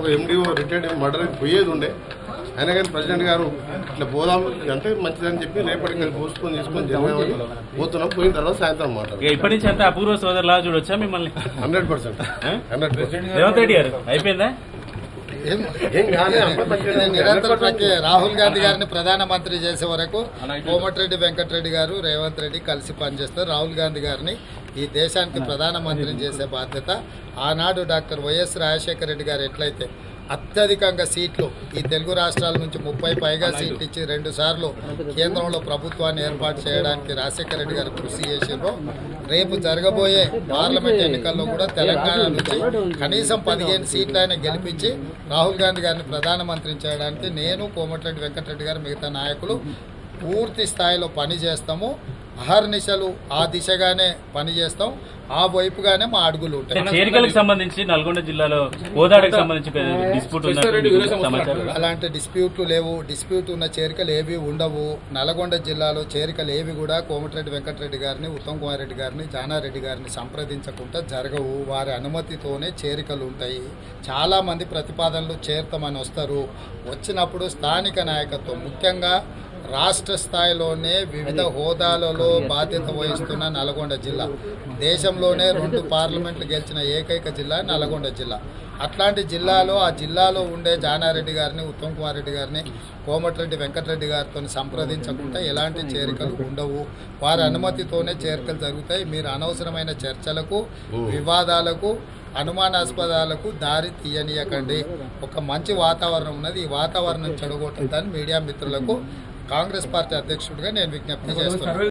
MDO retired murder పోయేది ఉండే అయినా కానీ ప్రెసిడెంట్ గారు ఇట్లా పోదాం అంటే మంచిదని చెప్పి రేపటికి పోస్ట్పోన్ చేసుకొని జరగామని పోతున్నాం పోయిన తర్వాత సాయంత్రం మాట ఇక ఇప్పటి నుంచి అంతా అపూర్వ సోదరులా చూడొచ్చా మిమ్మల్ని hundred percent hundred percent Revanth Reddy garu అయిపోయిందా ఏం ఏం కానీ అంతా మంచిగానే ఉంది. నిరంతర ప్రక్రియ రాహుల్ గాంధీ గారిని ప్రధానమంత్రి చేసే వరకు కోమటిరెడ్డి వెంకటరెడ్డి గారు రేవంత్ రెడ్డి కలిసి పనిచేస్తారు రాహుల్ గాంధీ గారిని ఈ దేశానికి ప్రధానమంత్రిని చేసే బాధ్యత ఆనాడు డాక్టర్ వైఎస్ రాజశేఖర రెడ్డి గారు ఎట్లయితే అత్యధికంగా సీట్లు ఈ తెలుగు రాష్ట్రాల నుంచి ముప్పై పైగా సీట్లు ఇచ్చి రెండు సార్లు కేంద్రంలో ప్రభుత్వాన్ని ఏర్పాటు చేయడానికి రాజశేఖర రెడ్డి గారు కృషి చేసిండ్రో రేపు జరగబోయే పార్లమెంట్ ఎన్నికల్లో కూడా తెలంగాణ నుంచి కనీసం పదిహేను సీట్లు ఆయన గెలిపించి రాహుల్ గాంధీ గారిని ప్రధానమంత్రిని చేయడానికి నేను కోమటిరెడ్డి వెంకటరెడ్డి గారు మిగతా నాయకులు పూర్తి స్థాయిలో పని చేస్తాము అహర్నిశలు ఆ దిశగానే పని చేస్తాం ఆ వైపుగానే మా అడుగులు ఉంటాయి చేరికలకు సంబంధించి నల్గొండ జిల్లాలో గోదావరికి సంబంధించి డిస్ప్యూట్ ఉన్నట్టు సమాచారం అలాంటి డిస్ప్యూట్లు లేవు డిస్ప్యూట్ ఉన్న చేరికలు ఏవి ఉండవు నల్గొండ జిల్లాలో చేరికలు ఏవి కూడా కోమటిరెడ్డి వెంకటరెడ్డి గారిని ఉత్తమ్ కుమార్ రెడ్డి గారిని జానారెడ్డి గారిని సంప్రదించకుండా జరగవు వారి అనుమతితోనే చేరికలు ఉంటాయి చాలామంది ప్రతిపాదనలు చేరుతామని వస్తారు వచ్చినప్పుడు స్థానిక నాయకత్వం ముఖ్యంగా రాష్ట్ర స్థాయిలోనే వివిధ హోదాలలో బాధ్యత వహిస్తున్న నల్గొండ జిల్లా దేశంలోనే రెండు పార్లమెంట్లు గెలిచిన ఏకైక జిల్లా నల్గొండ జిల్లా అట్లాంటి జిల్లాలో ఆ జిల్లాలో ఉండే జానారెడ్డి గారిని ఉత్తమ్ కుమార్ రెడ్డి గారిని కోమటిరెడ్డి వెంకటరెడ్డి గారితో సంప్రదించకుండా ఎలాంటి చేరికలు ఉండవు వారి అనుమతితోనే చేరికలు జరుగుతాయి మీరు అనవసరమైన చర్చలకు వివాదాలకు అనుమానాస్పదాలకు దారి తీయనీయకండి ఒక మంచి వాతావరణం ఉన్నది ఈ వాతావరణం చెడగొట్టద్దని మీడియా మిత్రులకు కాంగ్రెస్ పార్టీ అధ్యక్షుడిగా నేను విజ్ఞప్తి చేస్తున్నాను